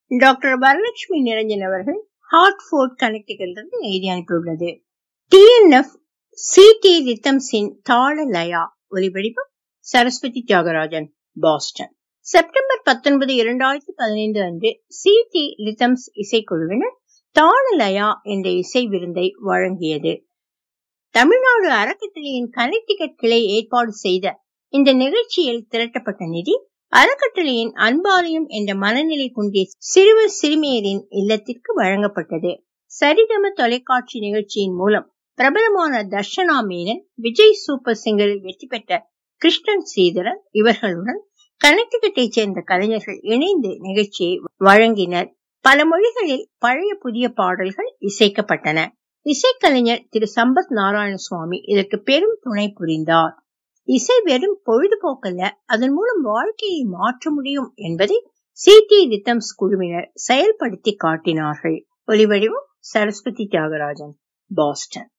doctor Varalakshmi Niranjan அவர்கள் Hartford கனெக்டிகிலிருந்து எழுதி அனுப்பியுள்ளது டிஎன்எஃப் சிடி ரித்தம்ஸின் தாள லயா ஒலிபடிப்பும் சரஸ்வதி தியாகராஜன் பாஸ்டன் செப்டம்பர் பத்தொன்பது இரண்டாயிரத்தி பதினைந்து அன்று சிடி ரித்தம்ஸ் இசைக்குழுவினர் தாள லயா என்ற இசை விருந்தை வழங்கியது தமிழ்நாடு அறக்கட்டளையின் கனெக்டிகட் கிளை ஏற்பாடு செய்த இந்த நிகழ்ச்சியில் திரட்டப்பட்ட நிதி அறக்கட்டளையின் அன்பாலயம் என்ற மனநிலை குன்றிய சிறுவர் சிறுமியரின் இல்லத்திற்கு வழங்கப்பட்டது சரிகம தொலைக்காட்சி நிகழ்ச்சியின் மூலம் பிரபலமான தர்ஷனா மேனன் விஜய் சூப்பர் சிங்கரில் வெற்றி பெற்ற கிருஷ்ணன் ஸ்ரீதரன் இவர்களுடன் கனெக்டிகட்டை சேர்ந்த கலைஞர்கள் இணைந்து நிகழ்ச்சியை வழங்கினர் பல மொழிகளில் பழைய புதிய பாடல்கள் இசைக்கப்பட்டன இசைக்கலைஞர் திரு சம்பத் நாராயண சுவாமி இதற்கு பெரும் துணை புரிந்தார் இசை வெறும் பொழுதுபோக்கல்ல அதன் மூலம் வாழ்க்கையை மாற்ற முடியும் என்பதை சிடி ரித்தம்ஸ் குழுவினர் செயல்படுத்தி காட்டினார்கள் ஒலிவடிவம் சரஸ்வதி தியாகராஜன் பாஸ்டன்